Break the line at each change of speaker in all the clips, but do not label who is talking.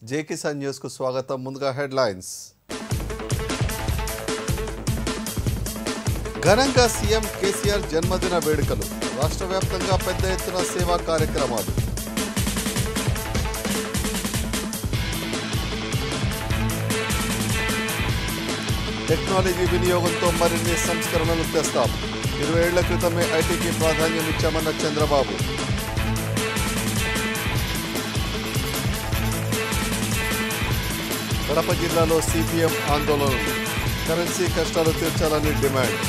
జే కిసాన్ న్యూస్కు స్వాగతం ముందుగా హెడ్లైన్స్ ఘనంగా సీఎం కేసీఆర్ జన్మదిన వేడుకలు రాష్ట్ర వ్యాప్తంగా పెద్ద ఎత్తున సేవా కార్యక్రమాలు టెక్నాలజీ వినియోగంతో మరిన్ని సంస్కరణలు తెస్తాం ఇరవై ఏళ్ల క్రితమే ఐటీకి ప్రాధాన్యం ఇచ్చామన్న చంద్రబాబు కడప జిల్లాలో సిపిఎం ఆందోళనలు కరెన్సీ కష్టాలు తీర్చాలని డిమాండ్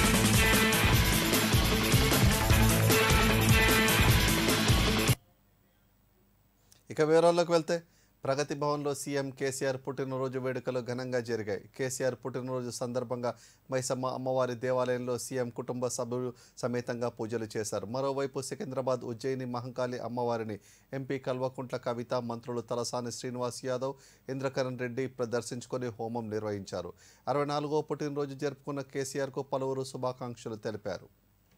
ఇక వివరాల్లోకి వెళ్తే ప్రగతి భవన్లో సీఎం కేసీఆర్ పుట్టినరోజు వేడుకలు ఘనంగా జరిగాయి కేసీఆర్ పుట్టినరోజు సందర్భంగా మైసమ్మ అమ్మవారి దేవాలయంలో సీఎం కుటుంబ సభ్యులు సమేతంగా పూజలు చేశారు మరోవైపు సికింద్రాబాద్ ఉజ్జయిని మహంకాళి అమ్మవారిని ఎంపీ కల్వకుంట్ల కవిత మంత్రులు తలసాని శ్రీనివాస్ యాదవ్ ఇంద్రకరణ్ రెడ్డి ప్రదర్శించుకొని హోమం నిర్వహించారు అరవై నాలుగో పుట్టినరోజు జరుపుకున్న కేసీఆర్కు పలువురు శుభాకాంక్షలు తెలిపారు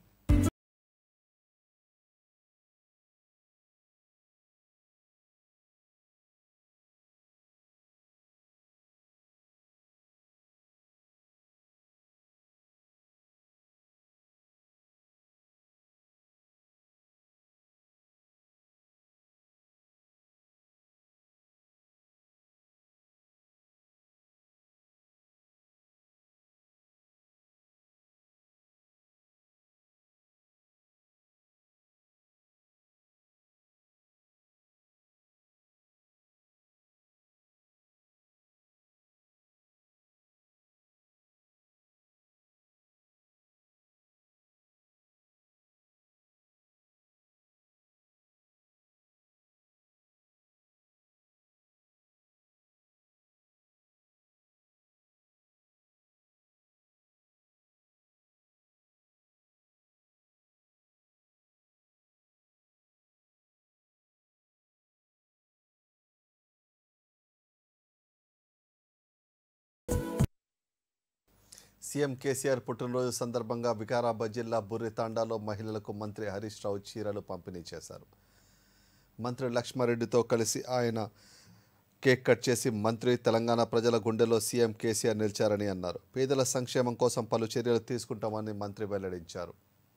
సీఎం కేసీఆర్ పుట్టినరోజు సందర్భంగా వికారాబాద్ జిల్లా బుర్రితాండాలో మహిళలకు మంత్రి హరీష్ రావు చీరలు పంపిణీ చేశారు మంత్రి లక్ష్మారెడ్డితో కలిసి ఆయన కేక్ కట్ చేసి మంత్రి తెలంగాణ ప్రజల గుండెలో సీఎం కేసీఆర్ నిలిచారని అన్నారు పేదల సంక్షేమం కోసం పలు చర్యలు తీసుకుంటామని మంత్రి వెల్లడించారు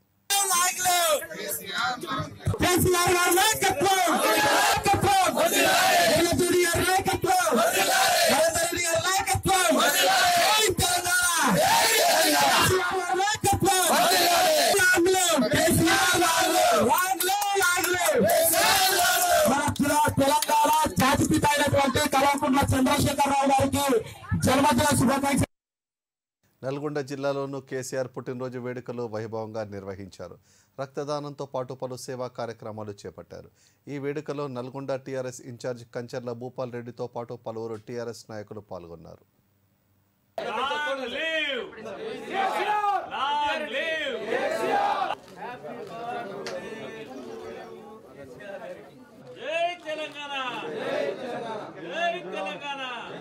కేసీఆర్ గారి నాయకత్వం నాయకత్వం జగన్మోహన్ గారి నాయకత్వం నరేంద్ర రెడ్డి గారి నాయకత్వం జై తెలంగాణ కేసీఆర్ గారి నాయకత్వం లాగ్లు కేసీఆర్ లాగ్లు లాగ్లు లాగ్లు మన తెల- తెలంగాణ జాతిపిత అయినటువంటి కల్వకుంట్ల చంద్రశేఖరరావు గారికి జన్మదిన శుభాకాంక్షలు
నల్గొండ జిల్లాలోనూ కేసీఆర్ పుట్టినరోజు వేడుకలు వైభవంగా నిర్వహించారు రక్తదానంతో పాటు పలు సేవా కార్యక్రమాలు చేపట్టారు ఈ వేడుకలో నల్గొండ టీఆర్ఎస్ ఇన్ఛార్జ్ కంచర్ల భూపాల్ రెడ్డితో పాటు పలువురు టీఆర్ఎస్ నాయకులు పాల్గొన్నారు
Long live! Long live! జై తెలంగాణ జై తెలంగాణ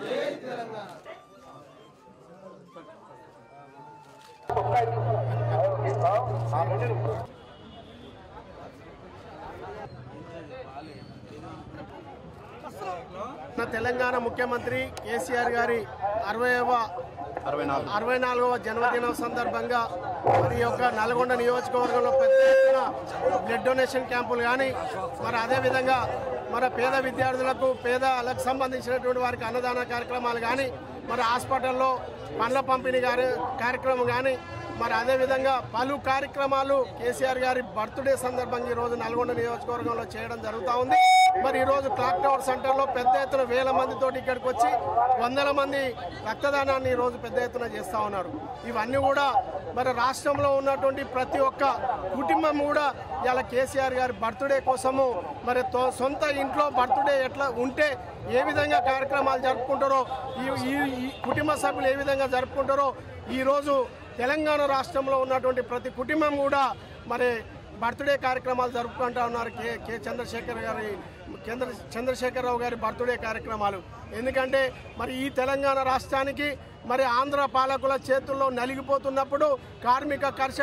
మన తెలంగాణ ముఖ్యమంత్రి కేసీఆర్ గారి అరవైవ అరవై నాలుగవ జన్మదినం సందర్భంగా మరి యొక్క నల్గొండ నియోజకవర్గంలో పెద్ద ఎత్తున బ్లడ్ డొనేషన్ క్యాంపులు కానీ మరి అదేవిధంగా మన పేద విద్యార్థులకు పేదలకు సంబంధించినటువంటి వారికి అన్నదాన కార్యక్రమాలు కానీ మరి హాస్పిటల్లో పండ్ల పంపిణీ గారి కార్యక్రమం కానీ మరి అదేవిధంగా పలు కార్యక్రమాలు కేసీఆర్ గారి బర్త్డే సందర్భంగా ఈరోజు నల్గొండ నియోజకవర్గంలో చేయడం జరుగుతూ ఉంది మరి ఈరోజు క్లాక్ టవర్ సెంటర్లో పెద్ద ఎత్తున వేల మందితోటి ఇక్కడికి వచ్చి వందల మంది రక్తదానాన్ని ఈరోజు పెద్ద ఎత్తున చేస్తూ ఉన్నారు ఇవన్నీ కూడా మరి రాష్ట్రంలో ఉన్నటువంటి ప్రతి ఒక్క కుటుంబం కూడా ఇలా కేసీఆర్ గారి బర్త్డే కోసము మరి తో- సొంత ఇంట్లో బర్త్డే ఎట్లా ఉంటే ఏ విధంగా కార్యక్రమాలు జరుపుకుంటారో ఈ ఈ- ఈ కుటుంబ సభ్యులు ఏ విధంగా జరుపుకుంటారో ఈరోజు తెలంగాణ రాష్ట్రంలో ఉన్నటువంటి ప్రతి కుటుంబం కూడా మరి బర్త్డే కార్యక్రమాలు జరుపుకుంటా ఉన్నారు కే కె చంద్రశేఖర్ గారి చంద్ర చంద్రశేఖరరావు గారి బర్త్డే కార్యక్రమాలు ఎందుకంటే మరి ఈ తెలంగాణ రాష్ట్రానికి మరి ఆంధ్ర పాలకుల చేతుల్లో నలిగిపోతున్నప్పుడు కార్మిక కర్షక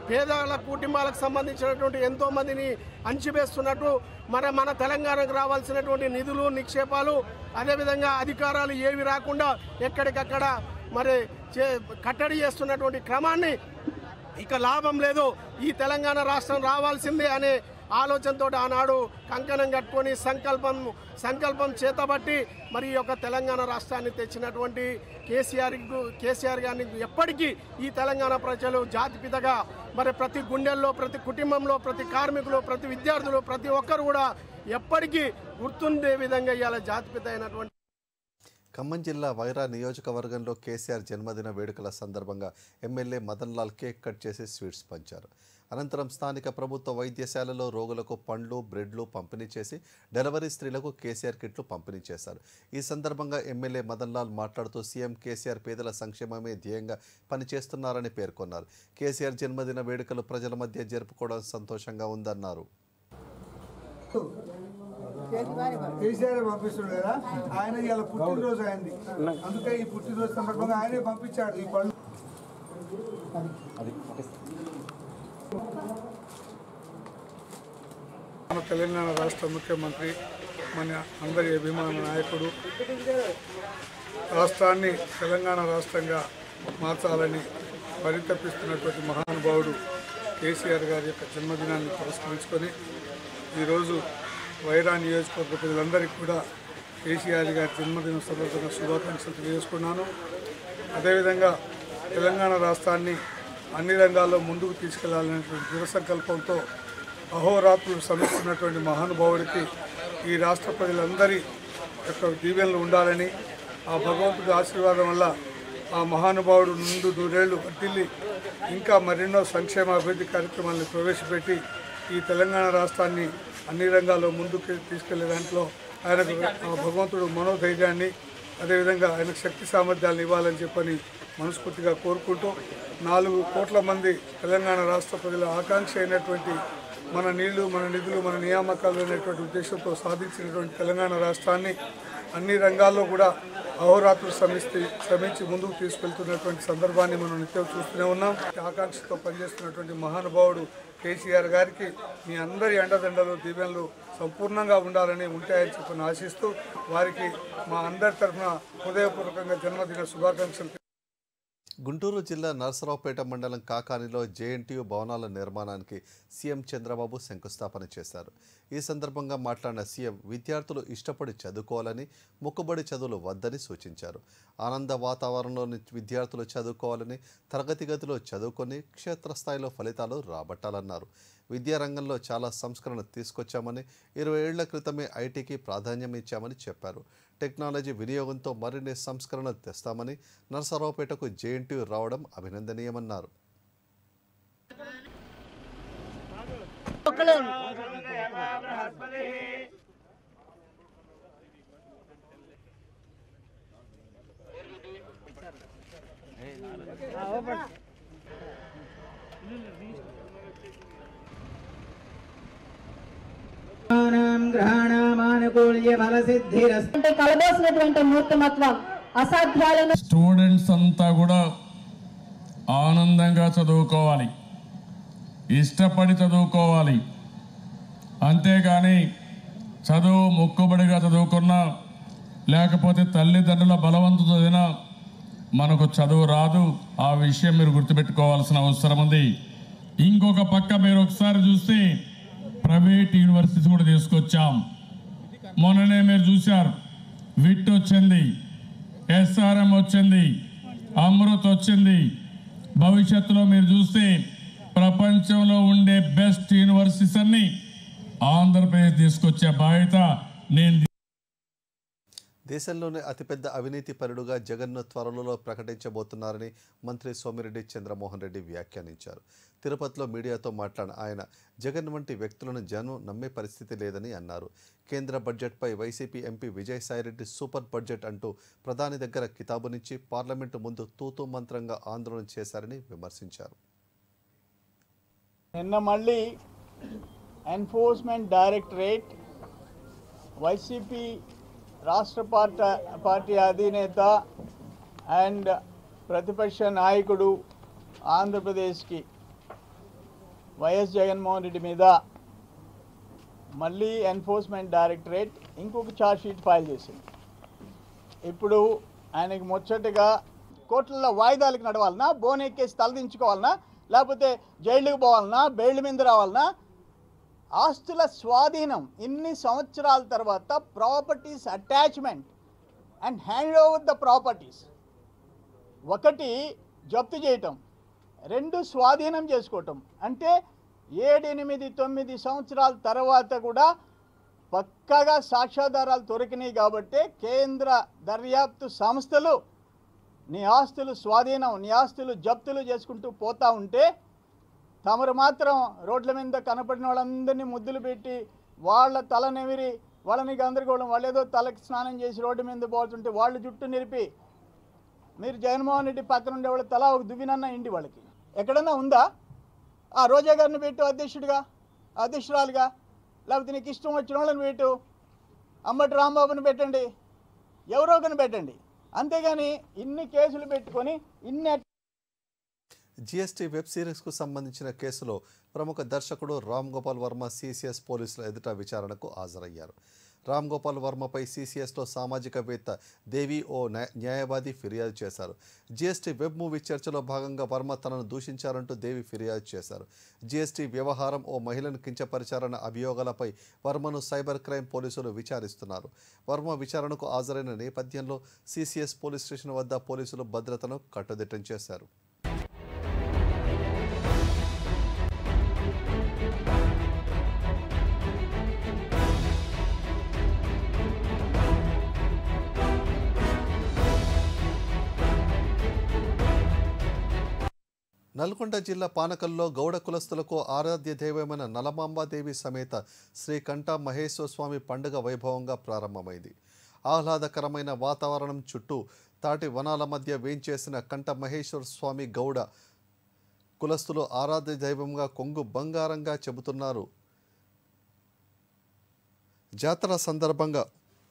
పేదల కుటుంబాలకు సంబంధించినటువంటి ఎంతో మందిని అణచివేస్తున్నట్టు మరి మన తెలంగాణకు రావాల్సినటువంటి నిధులు నిక్షేపాలు అదేవిధంగా అధికారాలు ఏవి రాకుండా ఎక్కడికక్కడ మరి చే కట్టడి చేస్తున్నటువంటి క్రమాన్ని ఇక లాభం లేదు ఈ తెలంగాణ రాష్ట్రం రావాల్సిందే అనే ఆలోచనతో ఆనాడు కంకణం కట్టుకొని సంకల్పం సంకల్పం చేతబట్టి మరి ఈ యొక్క తెలంగాణ రాష్ట్రాన్ని తెచ్చినటువంటి కేసీఆర్ కేసీఆర్ గారిని ఎప్పటికీ ఈ తెలంగాణ ప్రజలు జాతిపితగా మరి ప్రతి గుండెల్లో ప్రతి కుటుంబంలో ప్రతి కార్మికులు ప్రతి విద్యార్థులు ప్రతి ఒక్కరు కూడా ఎప్పటికీ గుర్తుండే విధంగా ఇవాళ జాతిపిత అయినటువంటి
ఖమ్మం జిల్లా వైరా నియోజకవర్గంలో కేసీఆర్ జన్మదిన వేడుకల సందర్భంగా MLA Madan Lal cake cut చేసి స్వీట్స్ పంచారు అనంతరం స్థానిక ప్రభుత్వ వైద్యశాలలో రోగులకు పండ్లు బ్రెడ్లు పంపిణీ చేసి డెలివరీ స్త్రీలకు కేసీఆర్ కిట్లు పంపిణీ చేశారు ఈ సందర్భంగా ఎమ్మెల్యే మదన్ లాల్ మాట్లాడుతూ సీఎం కేసీఆర్ పేదల సంక్షేమమే ధ్యేయంగా పనిచేస్తున్నారని పేర్కొన్నారు కేసీఆర్ జన్మదిన వేడుకలు ప్రజల మధ్య జరుపుకోవడం సంతోషంగా ఉందన్నారు
కేసీఆర్ పంపిస్తున్నాడు కదా ఆయన ఇవాళ పుట్టినరోజు అయింది అందుకే ఈ పుట్టినరోజు సందర్భంగా ఆయనే పంపించాడు ఈ పళ్ళు మన తెలంగాణ రాష్ట్ర ముఖ్యమంత్రి మన అందరి అభిమాన నాయకుడు రాష్ట్రాన్ని తెలంగాణ రాష్ట్రంగా మార్చాలని పరితపిస్తున్నటువంటి మహానుభావుడు కేసీఆర్ గారి యొక్క జన్మదినాన్ని పురస్కరించుకొని ఈరోజు వైరా నియోజకవర్గ ప్రజలందరికీ కూడా కేసీఆర్ గారి జన్మదిన సందర్భంగా శుభాకాంక్షలు తెలియజేసుకున్నాను అదేవిధంగా తెలంగాణ రాష్ట్రాన్ని అన్ని రంగాల్లో ముందుకు తీసుకెళ్లాలనేటువంటి దృఢ సంకల్పంతో అహోరాత్రులు శ్రమిస్తున్నటువంటి మహానుభావుడికి ఈ రాష్ట్ర ప్రజలందరి యొక్క దీవెనలు ఉండాలని ఆ భగవంతుడి ఆశీర్వాదం వల్ల ఆ మహానుభావుడు నుండు నూరేళ్లు వర్తిల్లి ఇంకా మరెన్నో సంక్షేమ అభివృద్ధి కార్యక్రమాలను ప్రవేశపెట్టి ఈ తెలంగాణ రాష్ట్రాన్ని అన్ని రంగాల్లో ముందుకు తీసుకెళ్లే దాంట్లో ఆయనకు ఆ భగవంతుడు మనోధైర్యాన్ని అదేవిధంగా ఆయనకు శక్తి సామర్థ్యాలను ఇవ్వాలని చెప్పని మనస్ఫూర్తిగా కోరుకుంటూ నాలుగు కోట్ల మంది తెలంగాణ రాష్ట్ర ప్రజల ఆకాంక్ష అయినటువంటి మన నీళ్లు మన నిధులు మన నియామకాలు అనేటువంటి ఉద్దేశంతో సాధించినటువంటి తెలంగాణ రాష్ట్రాన్ని అన్ని రంగాల్లో కూడా అహోరాత్రులు శ్రమిస్తే శ్రమించి ముందుకు తీసుకెళ్తున్నటువంటి సందర్భాన్ని మనం నిత్యం చూస్తూనే ఉన్నాం ఆకాంక్షతో పనిచేస్తున్నటువంటి మహానుభావుడు కేసీఆర్ గారికి మీ అందరి అండదండలు దీవెనలు సంపూర్ణంగా ఉండాలని ఉంటాయని చెప్పని ఆశిస్తూ వారికి మా అందరి తరఫున హృదయపూర్వకంగా జన్మదిన శుభాకాంక్షలు
గుంటూరు జిల్లా నరసరావుపేట మండలం కాకానిలో జేఎన్టీయు భవనాల నిర్మాణానికి సీఎం చంద్రబాబు శంకుస్థాపన చేశారు ఈ సందర్భంగా మాట్లాడిన సీఎం విద్యార్థులు ఇష్టపడి చదువుకోవాలని మొక్కుబడి చదువులు వద్దని సూచించారు ఆనంద వాతావరణంలోని విద్యార్థులు చదువుకోవాలని తరగతి గదిలో చదువుకొని క్షేత్రస్థాయిలో ఫలితాలు రాబట్టాలన్నారు విద్యారంగంలో చాలా సంస్కరణ తీసుకొచ్చామని ఇరవై ఏళ్ల క్రితమే ఐటీకి ప్రాధాన్యం ఇచ్చామని చెప్పారు టెక్నాలజీ వినియోగంతో మరిన్ని సంస్కరణలు తెస్తామని నరసరావుపేటకు జేఎన్టీయూ రావడం అభినందనీయమన్నారు
గ్రహణమానుకూల్య ఫలసిద్ధిరస్తు
అంటే కలబోసినటువంటి మూర్తిమత్వం అసాధ్యాలను
స్టూడెంట్స్ అంతా కూడా ఆనందంగా చదువుకోవాలి ఇష్టపడి చదువుకోవాలి అంతేగాని చదువు మొక్కుబడిగా చదువుకున్నా లేకపోతే తల్లిదండ్రుల బలవంతు చదివినా మనకు చదువు రాదు ఆ విషయం మీరు గుర్తుపెట్టుకోవాల్సిన అవసరం ఉంది ఇంకొక పక్క మీరు ఒకసారి చూస్తే ప్రైవేట్ యూనివర్సిటీస్ కూడా తీసుకొచ్చాం మొన్ననే మీరు చూశారు విట్ వచ్చింది ఎస్ఆర్ఎం వచ్చింది అమృత్ వచ్చింది భవిష్యత్తులో మీరు చూస్తే ప్రపంచంలో ఉండే బెస్ట్ యూనివర్సిటీస్ అన్ని ఆంధ్రప్రదేశ్ తీసుకొచ్చే బాధ్యత నేను
దేశంలోనే అతిపెద్ద అవినీతి పరుడుగా జగన్ను త్వరలో ప్రకటించబోతున్నారని మంత్రి సోమిరెడ్డి చంద్రమోహన్ రెడ్డి వ్యాఖ్యానించారు తిరుపతిలో మీడియాతో మాట్లాడిన ఆయన జగన్ వంటి వ్యక్తులను జనం నమ్మే పరిస్థితి లేదని అన్నారు కేంద్ర బడ్జెట్పై YCP MP Vijayasai Reddy super budget అంటూ ప్రధాని దగ్గర కితాబునిచ్చి పార్లమెంటు ముందు తూతూ మంత్రంగా ఆందోళన చేశారని విమర్శించారు
నిన్న మళ్ళీ ఎన్ఫోర్స్మెంట్ డైరెక్టరేట్ వైసీపీ రాష్ట్ర పార్టీ పార్టీ అధినేత అండ్ ప్రతిపక్ష నాయకుడు ఆంధ్రప్రదేశ్కి వైఎస్ జగన్మోహన్ రెడ్డి మీద మళ్ళీ ఎన్ఫోర్స్మెంట్ డైరెక్టరేట్ ఇంకొక ఛార్జ్ షీట్ ఫైల్ చేసింది ఇప్పుడు ఆయనకి ముచ్చటగా కోర్టుల్లో వాయిదాలకు నడవాలనా బోన్ ఎక్కేసి తలదించుకోవాలనా లేకపోతే జైలుకి పోవాలనా బెయిల్ మీద రావాలనా ఆస్తుల స్వాధీనం ఇన్ని సంవత్సరాల తర్వాత properties attachment and hand over the properties ఒకటి జప్తు చేయటం రెండు స్వాధీనం చేసుకోవటం అంటే ఏడెనిమిది తొమ్మిది సంవత్సరాల తర్వాత కూడా పక్కాగా సాక్ష్యాధారాలు దొరికినాయి కాబట్టి కేంద్ర దర్యాప్తు సంస్థలు నీ ఆస్తులు స్వాధీనం నీ ఆస్తులు జప్తులు చేసుకుంటూ పోతా ఉంటే తమరు మాత్రం రోడ్ల మీద కనపడిన వాళ్ళందరినీ ముద్దులు పెట్టి వాళ్ళ తల నెమిరి వాళ్ళని గందరగోళం వాళ్ళు ఏదో తలకి స్నానం చేసి రోడ్డు మీద పోతుంటే వాళ్ళు జుట్టు నిరిపి మీరు జగన్మోహన్ రెడ్డి పక్కన ఉండే వాళ్ళు తలా ఒక దువ్వినన్న ఇండి వాళ్ళకి ఎక్కడన్నా ఉందా ఆ రోజా గారిని పెట్టు అధ్యక్షుడిగా అధ్యక్షురాలుగా లేకపోతే నీకు ఇష్టం వచ్చిన వాళ్ళని పెట్టు అంబటి రాంబాబుని పెట్టండి ఎవరో ఒకరిని పెట్టండి అంతేగాని ఇన్ని కేసులు పెట్టుకొని ఇన్ని
జీఎస్టీ వెబ్ సిరీస్కు సంబంధించిన కేసులో ప్రముఖ దర్శకుడు రామ్ గోపాల్ వర్మ సిసిఎస్ పోలీసుల ఎదుట విచారణకు హాజరయ్యారు రామ్ గోపాల్ వర్మపై సిసిఎస్లో సామాజికవేత్త దేవి ఓ న్యా- న్యాయవాది ఫిర్యాదు చేశారు జీఎస్టీ వెబ్ మూవీ చర్చలో భాగంగా వర్మ తనను దూషించారంటూ దేవి ఫిర్యాదు చేశారు జీఎస్టీ వ్యవహారం ఓ మహిళను కించపరిచారన్న అభియోగాలపై వర్మను సైబర్ క్రైమ్ పోలీసులు విచారిస్తున్నారు వర్మ విచారణకు హాజరైన నేపథ్యంలో సిసిఎస్ పోలీస్ స్టేషన్ వద్ద పోలీసులు భద్రతను కట్టుదిట్టం చేశారు నల్గొండ జిల్లా పానకల్లో గౌడ కులస్తులకు ఆరాధ్య దైవమైన నలమాంబాదేవి సమేత శ్రీ కంఠ మహేశ్వర స్వామి పండుగ వైభవంగా ప్రారంభమైంది ఆహ్లాదకరమైన వాతావరణం చుట్టూ తాటి వనాల మధ్య వేంచేసిన కంఠ మహేశ్వర స్వామి గౌడ కులస్తులు ఆరాధ్య దైవంగా కొంగు బంగారంగా చెబుతున్నారు జాతర సందర్భంగా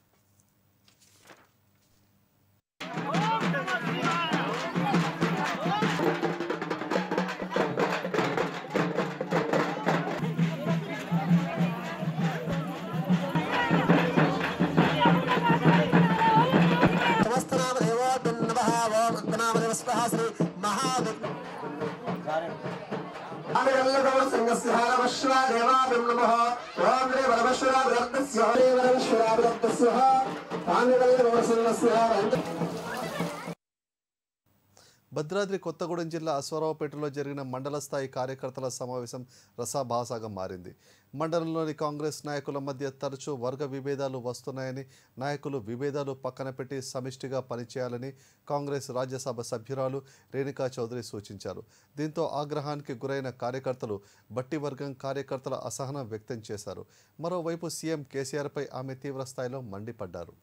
భద్రాద్రి కొత్తగూడెం జిల్లా అశ్వారావుపేటలో జరిగిన మండల స్థాయి కార్యకర్తల సమావేశం రసాభాసగా మారింది మండలంలోని కాంగ్రెస్ నాయకుల మధ్య తరచూ వర్గ విభేదాలు వస్తున్నాయని నాయకులు విభేదాలు పక్కన పెట్టి సమిష్టిగా పనిచేయాలని కాంగ్రెస్ రాజ్యసభ సభ్యురాలు రేణుకా చౌదరి సూచించారు దీంతో ఆగ్రహానికి గురైన కార్యకర్తలు బట్టి వర్గం కార్యకర్తల అసహనం వ్యక్తం చేశారు మరోవైపు సీఎం కేసీఆర్పై ఆమె తీవ్ర స్థాయిలో మండిపడ్డారు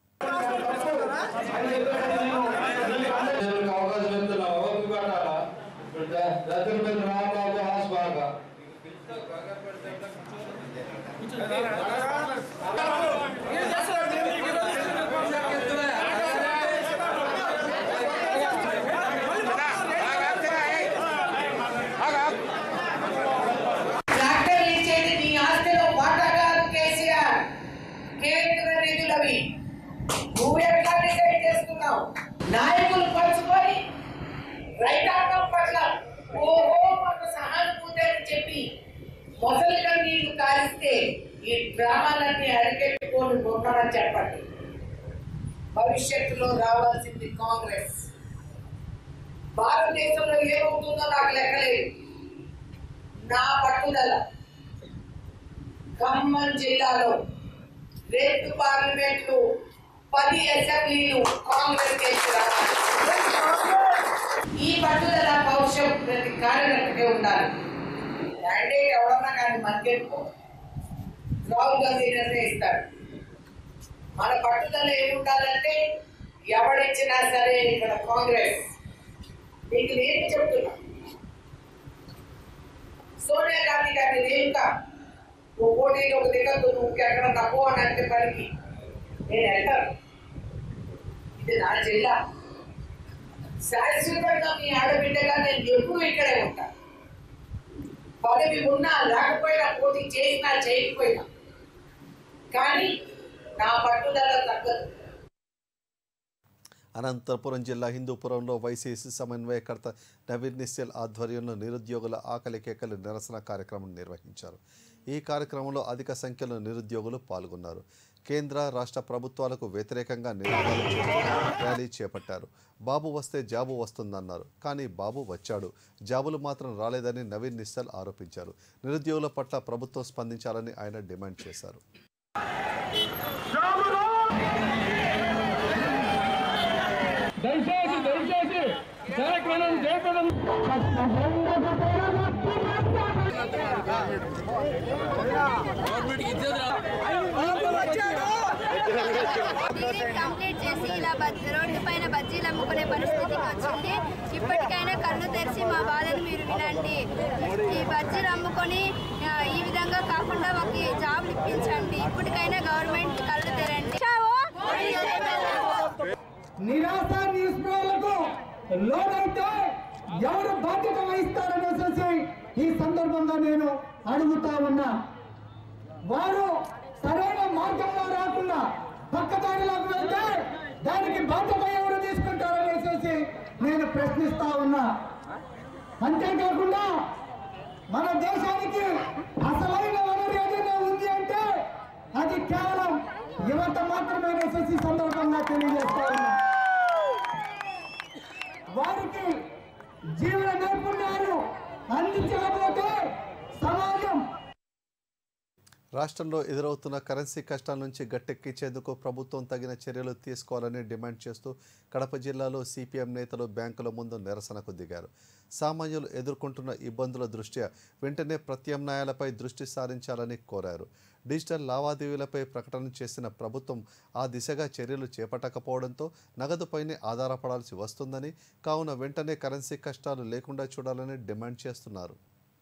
ట్రాక్టర్లు ఇచ్చేది నీ ఆస్తిలో వాటా కాదు కేసీఆర్ కేంద్ర నిధులవి నువ్వు ఎట్లా డిసైడ్ చేస్తున్నావు నాయకులు పంచుకొని రైతాంగం పట్ల ఓహో మాకు సహానుభూతి అని చెప్పి మొదలుగా నీళ్లు కారిస్తే ఈ డ్రామాలన్నీ అరికెట్టుకొని ఉండమని చెప్పండి భవిష్యత్తులో రావాల్సింది కాంగ్రెస్ భారతదేశంలో ఏమవుతుందో నాకు లెక్కలేదు నా పట్టుదల ఖమ్మం జిల్లాలో రెండు పార్లమెంట్లు పది అసెంబ్లీలు కాంగ్రెస్ చేసి రావాలి ఈ పట్టుదల పౌరుషం ప్రతి కార్యకర్తకే ఉండాలి మ్యాండేట్ ఎవరన్నా కానీ మనకెట్టుకో రాహుల్ గాంధీ నిర్ణయిస్తాడు మన పట్టుదల ఏముండాలంటే ఎవడిచ్చినా సరే ఇక్కడ కాంగ్రెస్ మీకు నేను చెప్తున్నా సోనియా గాంధీ గారిని రేణుక నువ్వు పోటీలో ఒక దిగద్దు నువ్వు ఎక్కడ తక్కువ అని అంటే పనికి నేను వెళ్తాను ఇది నా జిల్లా శాశ్వతంగా మీ ఆడబిడ్డగా నేను ఎప్పుడూ ఇక్కడే ఉంటాను పదవి ఉన్నా లేకపోయినా పోటీ చేసినా చేయకపోయినా కానీ నా పట్టుదల తగ్గదు
అనంతపురం జిల్లా హిందూపురంలో వైసీసీ సమన్వయకర్త నవీన్ నిశ్చల్ ఆధ్వర్యంలో నిరుద్యోగుల ఆకలి కేకలు నిరసన కార్యక్రమం నిర్వహించారు ఈ కార్యక్రమంలో అధిక సంఖ్యలో నిరుద్యోగులు పాల్గొన్నారు కేంద్ర రాష్ట్ర ప్రభుత్వాలకు వ్యతిరేకంగా నినాదాలు చేస్తూ ర్యాలీ చేపట్టారు బాబు వస్తే జాబు వస్తుందన్నారు కానీ బాబు వచ్చాడు జాబులు మాత్రం రాలేదని నవీన్ నిశ్చల్ ఆరోపించారు నిరుద్యోగుల పట్ల ప్రభుత్వం స్పందించాలని ఆయన డిమాండ్ చేశారు
దయచేసి దయచేసి కార్యక్రమం చేపడం
కంప్లీట్ చేసి ఇలా బజ్- రోడ్డు పైన బజ్జీలు అమ్ముకునే పరిస్థితికి వచ్చింది ఇప్పటికైనా కళ్ళు తెరిచి మా బాధను మీరు వినండి ఈ బజ్జీలు అమ్ముకొని ఆ, ఈ విధంగా కాకుండా మాకు జాబ్లు ఇప్పించండి ఇప్పటికైనా గవర్నమెంట్ కళ్ళు తెరండి
నిరాశ నిస్పృహలకు లోనైతే ఎవరు బాధ్యత వహిస్తారనేసి ఈ సందర్భంగా నేను అడుగుతా ఉన్నా వారు సరైన మార్గంలో రాకుండా పక్కదారిలోకి వెళ్తే దానికి బాధ్యత ఎవరు తీసుకుంటారనేసి నేను ప్రశ్నిస్తా ఉన్నా అంతేకాకుండా మన దేశానికి అసలైన వనరు ఏదైనా ఉంది అంటే అది కేవలం యువత మాత్రమే అనేసి ఈ సందర్భంగా తెలియజేస్తా ఉన్నా వారికి జీవన నైపుణ్యాలు అందించకపోతే సమాజం
రాష్ట్రంలో ఎదురవుతున్న కరెన్సీ కష్టాల నుంచి గట్టెక్కించేందుకు ప్రభుత్వం తగిన చర్యలు తీసుకోవాలని డిమాండ్ చేస్తూ కడప జిల్లాలో సిపిఎం నేతలు బ్యాంకుల ముందు నిరసనకు దిగారు సామాన్యులు ఎదుర్కొంటున్న ఇబ్బందుల దృష్ట్యా వెంటనే ప్రత్యామ్నాయాలపై దృష్టి సారించాలని కోరారు డిజిటల్ లావాదేవీలపై ప్రకటన చేసిన ప్రభుత్వం ఆ దిశగా చర్యలు చేపట్టకపోవడంతో నగదుపైనే ఆధారపడాల్సి వస్తుందని కావున వెంటనే కరెన్సీ కష్టాలు లేకుండా చూడాలని డిమాండ్ చేస్తున్నారు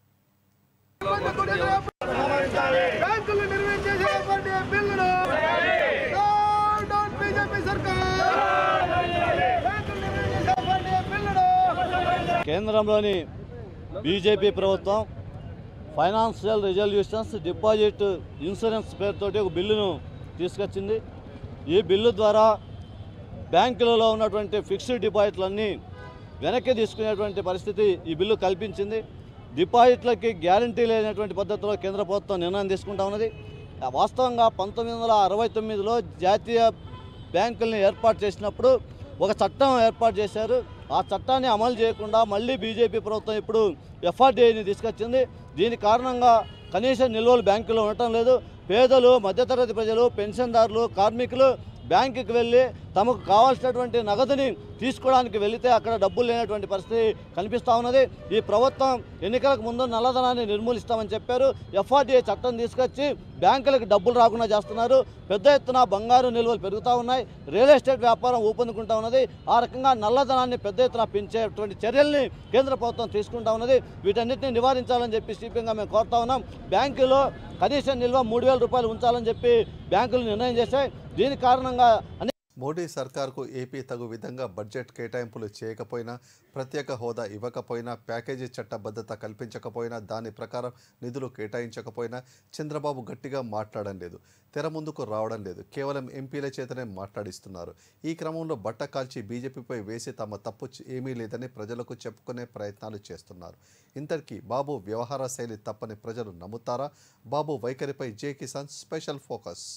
బ్యాంకులు నిర్వహించేటువంటి బిల్లును డౌన్ బీజేపీ సర్కార్ బ్యాంకులు నిర్వహించేటువంటి బిల్లును
కేంద్రంలోని బీజేపీ ప్రభుత్వం ఫైనాన్షియల్ రిజల్యూషన్స్ డిపాజిట్ ఇన్సూరెన్స్ పేరుతోటి ఒక బిల్లును తీసుకొచ్చింది ఈ బిల్లు ద్వారా బ్యాంకులలో ఉన్నటువంటి ఫిక్స్డ్ డిపాజిట్లన్నీ వెనక్కి తీసుకునేటువంటి పరిస్థితి ఈ బిల్లు కల్పించింది డిపాజిట్లకి గ్యారంటీ లేనటువంటి పద్ధతిలో కేంద్ర ప్రభుత్వం నిర్ణయం తీసుకుంటా ఉన్నది వాస్తవంగా పంతొమ్మిది వందల అరవై తొమ్మిదిలో జాతీయ బ్యాంకుల్ని ఏర్పాటు చేసినప్పుడు ఒక చట్టం ఏర్పాటు చేశారు ఆ చట్టాన్ని అమలు చేయకుండా మళ్ళీ బీజేపీ ప్రభుత్వం ఇప్పుడు ఎఫ్ఆర్డీఐని తీసుకొచ్చింది దీని కారణంగా కనీస నిల్వలు బ్యాంకులో ఉండటం లేదు పేదలు మధ్యతరగతి ప్రజలు పెన్షన్దారులు కార్మికులు బ్యాంకుకి వెళ్ళి తమకు కావాల్సినటువంటి నగదుని తీసుకోవడానికి వెళితే అక్కడ డబ్బులు లేనటువంటి పరిస్థితి కనిపిస్తూ ఉన్నది ఈ ప్రభుత్వం ఎన్నికలకు ముందు నల్లధనాన్ని నిర్మూలిస్తామని చెప్పారు ఎఫ్ఆర్డీఏ చట్టం తీసుకొచ్చి బ్యాంకులకు డబ్బులు రాకుండా చేస్తున్నారు పెద్ద ఎత్తున బంగారు నిల్వలు పెరుగుతూ ఉన్నాయి రియల్ ఎస్టేట్ వ్యాపారం ఊపందుకుంటా ఉన్నది ఆ రకంగా నల్లధనాన్ని పెద్ద ఎత్తున పెంచేటువంటి చర్యల్ని కేంద్ర ప్రభుత్వం తీసుకుంటా ఉన్నది వీటన్నిటిని నివారించాలని చెప్పి సిపిఎంగా మేము కోరుతా ఉన్నాం బ్యాంకులో కనీస నిల్వ మూడు వేల రూపాయలు ఉంచాలని చెప్పి బ్యాంకులు నిర్ణయం చేశాయి దీని కారణంగా అన్ని
మోడీ సర్కార్కు ఏపీ తగు విధంగా బడ్జెట్ కేటాయింపులు చేయకపోయినా ప్రత్యేక హోదా ఇవ్వకపోయినా ప్యాకేజీ చట్టబద్ధత కల్పించకపోయినా దాని ప్రకారం నిధులు కేటాయించకపోయినా చంద్రబాబు గట్టిగా మాట్లాడడం లేదు తెర ముందుకు రావడం లేదు కేవలం ఎంపీల చేతనే మాట్లాడిస్తున్నారు ఈ క్రమంలో బట్ట కాల్చి బీజేపీపై వేసి తమ తప్పు చ- ఏమీ లేదని ప్రజలకు చెప్పుకునే ప్రయత్నాలు చేస్తున్నారు ఇంతకీ బాబు వ్యవహార శైలి తప్పని ప్రజలు నమ్ముతారా బాబు వైఖరిపై జే కిసాన్ స్పెషల్ ఫోకస్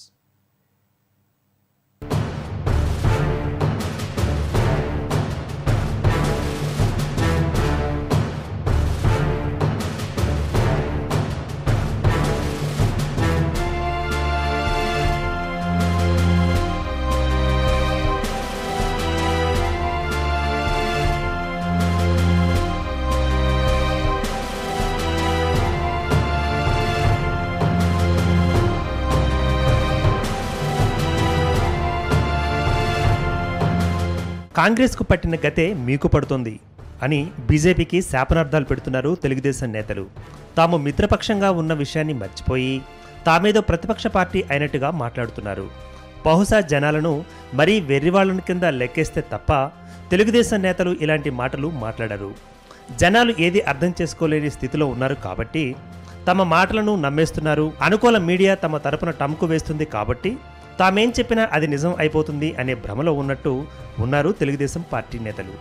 కాంగ్రెస్కు పట్టిన గతే మీకు పడుతుంది అని బీజేపీకి శాపనార్థాలు పెడుతున్నారు తెలుగుదేశం నేతలు తాము మిత్రపక్షంగా ఉన్న విషయాన్ని మర్చిపోయి తామేదో ప్రతిపక్ష పార్టీ అయినట్టుగా మాట్లాడుతున్నారు బహుశా జనాలను మరీ వెర్రివాళ్ళని కింద లెక్కేస్తే తప్ప తెలుగుదేశం నేతలు ఇలాంటి మాటలు మాట్లాడరు జనాలు ఏది అర్థం చేసుకోలేని స్థితిలో ఉన్నారు కాబట్టి తమ మాటలను నమ్మేస్తున్నారు అనుకూల మీడియా తమ తరపున టమ్కు వేస్తుంది కాబట్టి తామేం చెప్పినా అది నిజం అయిపోతుంది అనే భ్రమలో ఉన్నట్టు ఉన్నారు తెలుగుదేశం పార్టీ నేతలు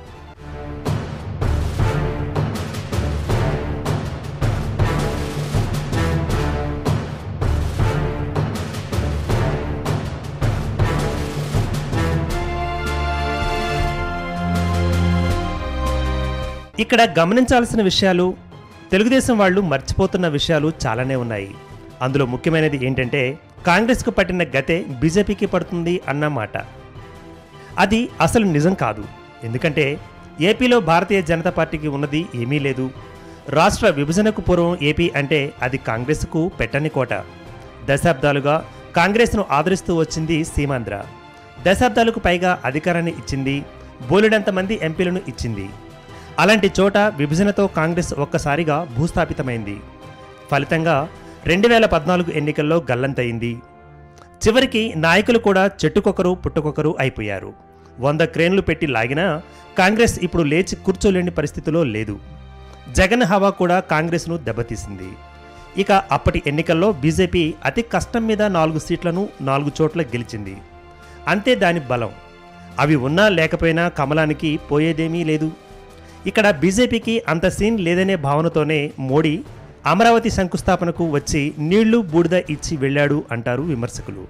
ఇక్కడ గమనించాల్సిన విషయాలు తెలుగుదేశం వాళ్ళు మర్చిపోతున్న విషయాలు చాలానే ఉన్నాయి అందులో ముఖ్యమైనది ఏంటంటే కాంగ్రెస్కు పట్టిన గతే బీజేపీకి పడుతుంది అన్న మాట అది అసలు నిజం కాదు ఎందుకంటే ఏపీలో భారతీయ జనతా పార్టీకి ఉన్నది ఏమీ లేదు రాష్ట్ర విభజనకు పూర్వం ఏపీ అంటే అది కాంగ్రెస్కు పెట్టని కోట దశాబ్దాలుగా కాంగ్రెస్ను ఆదరిస్తూ వచ్చింది సీమాంధ్ర దశాబ్దాలకు పైగా అధికారాన్ని ఇచ్చింది బోలెడంత మంది ఎంపీలను ఇచ్చింది అలాంటి చోట విభజనతో కాంగ్రెస్ ఒక్కసారిగా భూస్థాపితమైంది ఫలితంగా రెండు వేల పద్నాలుగు ఎన్నికల్లో గల్లంతయింది చివరికి నాయకులు కూడా చెట్టుకొకరు పుట్టుకొకరు అయిపోయారు వంద క్రేన్లు పెట్టి లాగినా కాంగ్రెస్ ఇప్పుడు లేచి కూర్చోలేని పరిస్థితిలో లేదు జగన్ హవా కూడా కాంగ్రెస్ను దెబ్బతీసింది ఇక అప్పటి ఎన్నికల్లో బీజేపీ అతి కష్టం మీద నాలుగు సీట్లను నాలుగు చోట్ల గెలిచింది అంతే దాని బలం అవి ఉన్నా లేకపోయినా కమలానికి పోయేదేమీ లేదు ఇక్కడ బీజేపీకి అంత సీన్ లేదనే భావనతోనే మోడీ అమరావతి శంకుస్థాపనకు వచ్చి నీళ్లు బూడిద ఇచ్చి వెళ్ళాడు అంటారు విమర్శకులు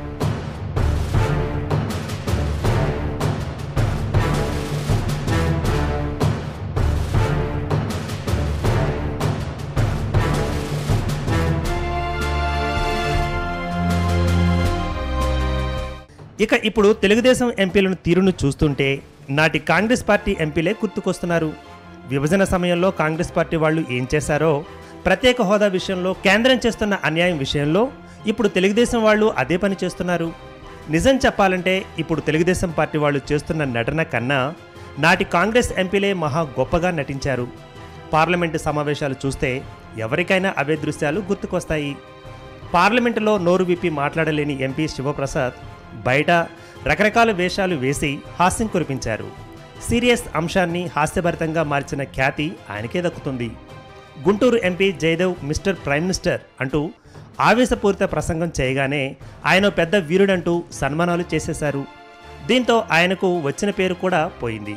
ఇక ఇప్పుడు తెలుగుదేశం ఎంపీలను తీరును చూస్తుంటే నాటి కాంగ్రెస్ పార్టీ ఎంపీలే గుర్తుకొస్తున్నారు విభజన సమయంలో కాంగ్రెస్ పార్టీ వాళ్ళు ఏం చేశారో ప్రత్యేక హోదా విషయంలో కేంద్రం చేస్తున్న అన్యాయం విషయంలో ఇప్పుడు తెలుగుదేశం వాళ్ళు అదే పని చేస్తున్నారు నిజం చెప్పాలంటే ఇప్పుడు తెలుగుదేశం పార్టీ వాళ్ళు చేస్తున్న నటన కన్నా నాటి కాంగ్రెస్ ఎంపీలే మహా గొప్పగా నటించారు పార్లమెంటు సమావేశాలు చూస్తే ఎవరికైనా అవే దృశ్యాలు గుర్తుకొస్తాయి పార్లమెంటులో నోరు విప్పి మాట్లాడలేని ఎంపీ శివప్రసాద్ బయట రకరకాల వేషాలు వేసి హాస్యం కురిపించారు సీరియస్ అంశాన్ని హాస్యభరితంగా మార్చిన ఖ్యాతి ఆయనకే దక్కుతుంది Guntur MP Jayadev mister prime minister అంటూ ఆవేశపూరిత ప్రసంగం చేయగానే ఆయన పెద్ద వీరుడంటూ సన్మానాలు చేసేశారు దీంతో ఆయనకు వచ్చిన పేరు కూడా పోయింది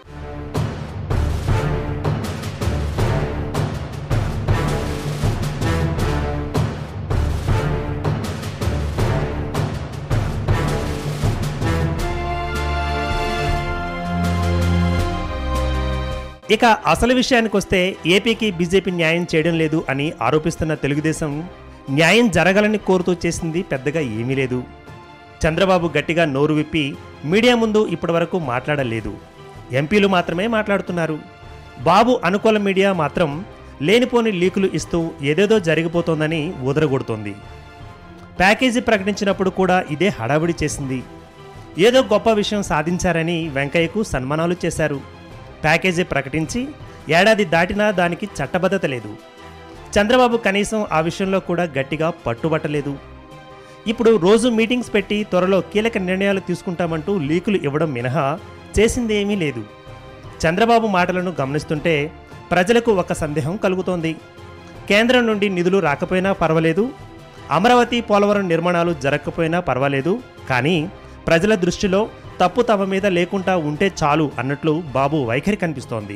ఇక అసలు విషయానికి వస్తే ఏపీకి బీజేపీ న్యాయం చేయడం లేదు అని ఆరోపిస్తున్న తెలుగుదేశం న్యాయం జరగాలని కోరుతూ చేసింది పెద్దగా ఏమీ లేదు చంద్రబాబు గట్టిగా నోరు విప్పి మీడియా ముందు ఇప్పటివరకు మాట్లాడలేదు ఎంపీలు మాత్రమే మాట్లాడుతున్నారు బాబు అనుకూల మీడియా మాత్రం లేనిపోని లీకులు ఇస్తూ ఏదేదో జరిగిపోతోందని ఊదరగొడుతోంది ప్యాకేజీ ప్రకటించినప్పుడు కూడా ఇదే హడావిడి చేసింది ఏదో గొప్ప విషయం సాధించారని వెంకయ్యకు సన్మానాలు చేశారు ప్యాకేజీ ప్రకటించి ఏడాది దాటినా దానికి చట్టబద్ధత లేదు చంద్రబాబు కనీసం ఆ విషయంలో కూడా గట్టిగా పట్టుబట్టలేదు ఇప్పుడు రోజు మీటింగ్స్ పెట్టి త్వరలో కీలక నిర్ణయాలు తీసుకుంటామంటూ లీకులు ఇవ్వడం మినహా చేసింది ఏమీ లేదు చంద్రబాబు మాటలను గమనిస్తుంటే ప్రజలకు ఒక సందేహం కలుగుతోంది కేంద్రం నుండి నిధులు రాకపోయినా పర్వాలేదు అమరావతి పోలవరం నిర్మాణాలు జరగకపోయినా పర్వాలేదు కానీ ప్రజల దృష్టిలో తప్పు తమ మీద లేకుండా ఉంటే చాలు అన్నట్లు బాబు వైఖరి కనిపిస్తోంది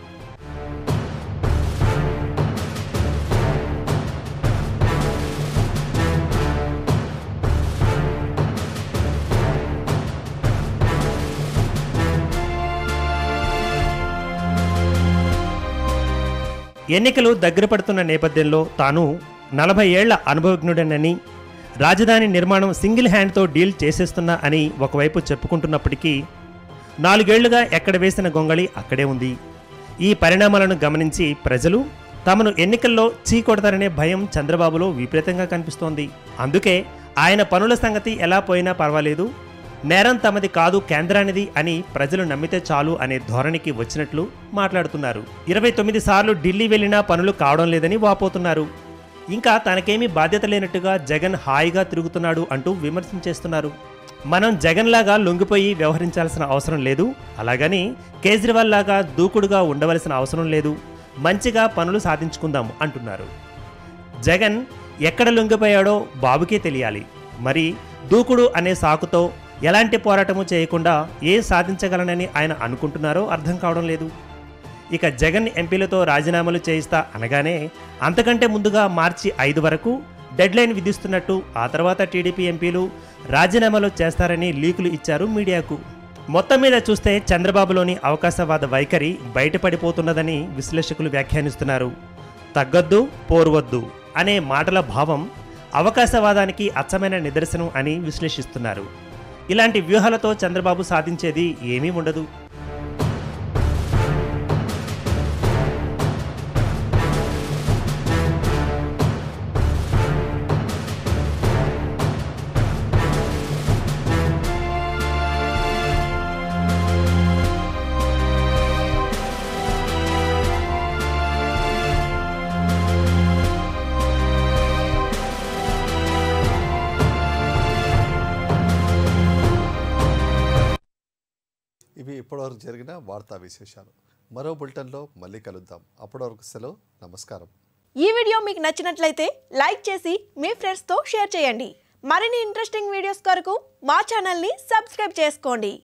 ఎన్నికలు దగ్గర పడుతున్న నేపథ్యంలో తాను నలభై ఏళ్ల అనుభవజ్ఞుడనని రాజధాని నిర్మాణం సింగిల్ హ్యాండ్తో డీల్ చేసేస్తున్నా అని ఒకవైపు చెప్పుకుంటున్నప్పటికీ నాలుగేళ్లుగా ఎక్కడ వేసిన గొంగళి అక్కడే ఉంది ఈ పరిణామాలను గమనించి ప్రజలు తమను ఎన్నికల్లో చీకొడతారనే భయం చంద్రబాబులో విపరీతంగా కనిపిస్తోంది అందుకే ఆయన పనుల సంగతి ఎలా పోయినా పర్వాలేదు నేరం తమది కాదు కేంద్రానిది అని ప్రజలు నమ్మితే చాలు అనే ధోరణికి వచ్చినట్లు మాట్లాడుతున్నారు ఇరవై తొమ్మిది సార్లు ఢిల్లీ వెళ్ళినా పనులు కావడం లేదని వాపోతున్నారు ఇంకా తనకేమీ బాధ్యత లేనట్టుగా జగన్ హాయిగా తిరుగుతున్నాడు అంటూ విమర్శించేస్తున్నారు మనం జగన్ లాగా లొంగిపోయి వ్యవహరించాల్సిన అవసరం లేదు అలాగని కేజ్రీవాల్ లాగా దూకుడుగా ఉండవలసిన అవసరం లేదు మంచిగా పనులు సాధించుకుందాం అంటున్నారు జగన్ ఎక్కడ లొంగిపోయాడో బాబుకే తెలియాలి మరి దూకుడు అనే సాకుతో ఎలాంటి పోరాటము చేయకుండా ఏ సాధించగలనని ఆయన అనుకుంటున్నారో అర్థం కావడం లేదు ఇక జగన్ ఎంపీలతో రాజీనామాలు చేయిస్తా అనగానే అంతకంటే ముందుగా మార్చి ఐదు వరకు డెడ్లైన్ విధిస్తున్నట్టు ఆ తర్వాత టీడీపీ ఎంపీలు రాజీనామాలు చేస్తారని లీకులు ఇచ్చారు మీడియాకు మొత్తం మీద చూస్తే చంద్రబాబులోని అవకాశవాద వైఖరి బయటపడిపోతున్నదని విశ్లేషకులు వ్యాఖ్యానిస్తున్నారు తగ్గొద్దు పోరువద్దు అనే మాటల భావం అవకాశవాదానికి అచ్చమైన నిదర్శనం అని విశ్లేషిస్తున్నారు ఇలాంటి వ్యూహాలతో చంద్రబాబు సాధించేది ఏమీ ఉండదు
ఇవి ఇప్పటివరకు జరిగిన వార్తా విశేషాలు మరో బులెటిన్లో మళ్ళీ కలుద్దాం అప్పటివరకు సెలవు నమస్కారం
ఈ వీడియో మీకు నచ్చినట్లయితే లైక్ చేసి మీ ఫ్రెండ్స్తో షేర్ చేయండి మరిన్ని ఇంట్రెస్టింగ్ వీడియోస్ కొరకు మా ఛానల్ని సబ్స్క్రైబ్ చేసుకోండి